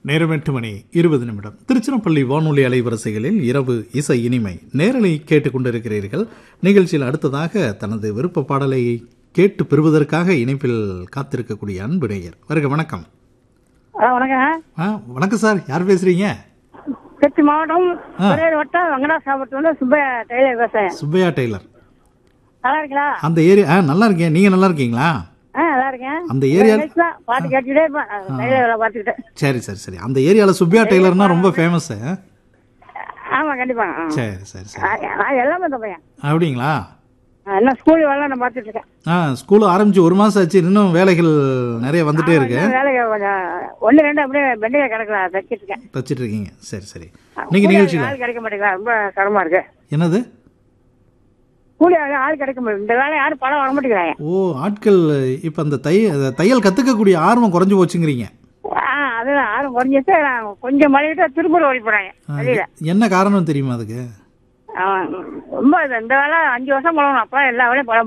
நேரம் எட்டு மணி இருபது நிமிடம் திருச்சிராப்பள்ளி வானொலி அலைவரிசைகளில் இரவு இசை இனிமை நேரலை கேட்டுக்கொண்டிருக்கிறீர்கள் நிகழ்ச்சியில் அடுத்ததாக தனது விருப்ப பாடலை கேட்டு பெறுவதற்காக இணைப்பில் காத்திருக்கக்கூடிய அன்பு நேயர் வருக வணக்கம் ஆ வணக்கம் ஆ வணக்கம் சார் யார் பேசுறீங்க திருச்சி மாவட்டம் ஒரே வட்டம் வெங்கடாசாபுரத்துல சுப்பையா டெய்லர் பேசுறேன் சுப்பையா டெய்லர் நல்லா இருக்கீங்களா அந்த ஏரியா ஆ நல்லா இருக்கேன் நீங்க நல்லா இருக்கீங்களா ஆ நல்லா இருக்கேன் அந்த ஏரியா நிகழ்ச்சி தான் பாட்டு கேட்டுக்கிட்டே இருப்பேன் டெய்லர் வேலை பார்த்துக்கிட்டேன் சரி சரி சரி அந்த ஏரியாவில் சுப்பையா டெய்லர்னா ரொம்ப ஃபேமஸ் ஆமா கண்டிப்பா ஆ. சரி சரி சரி ஆ, நான் எல்லாமே இந்த பையன் அப்படிங்களா ஆ, இன்னும் ஸ்கூல் வேலை நான் பார்த்துட்டு இருக்கேன் ஆ ஸ்கூல் ஆரம்பிச்சு ஒரு மாசம் ஆச்சு இன்னும் வேலைகள் நிறைய வந்துட்டே இருக்கு இன்னும் வேலைக்கு கொஞ்சம் ஒன்று ரெண்டு அப்படியே பெண்டையை கிடக்கலாம் தைச்சிட்டு இருக்கேன் தச்சிட்டு இருக்கீங்க சரி சரி இன்னைக்கு நிகழ்ச்சியில் ஆள் கிடைக்க மாட்டேங்களா ரொம்ப சிரமமா இருக்கு என்னது கூலி ஆளு ஆள் கிடைக்க மாட்டேங்குது இந்த வேலை யாரும் படம் வர மாட்டேங்கிறாங்க ஓ ஆட்கள் இப்போ அந்த தை தையல் கற்றுக்கக்கூடிய ஆர்வம் குறைஞ்சு போச்சுங்கிறீங்க ஆ அதுதான் யாரும் குறைஞ்சிட்டு நான் கொஞ்சம் மழையிட்டா திருப்பூர் ஓடி போறாங்க ஆ, வெளியில என்ன காரணம் தெரியுமா அதுக்கு ஆ, ரொம்ப இது- இந்த வேலை அஞ்சு வருஷம் போகணும் அப்போ எல்லா வேலையும் படம்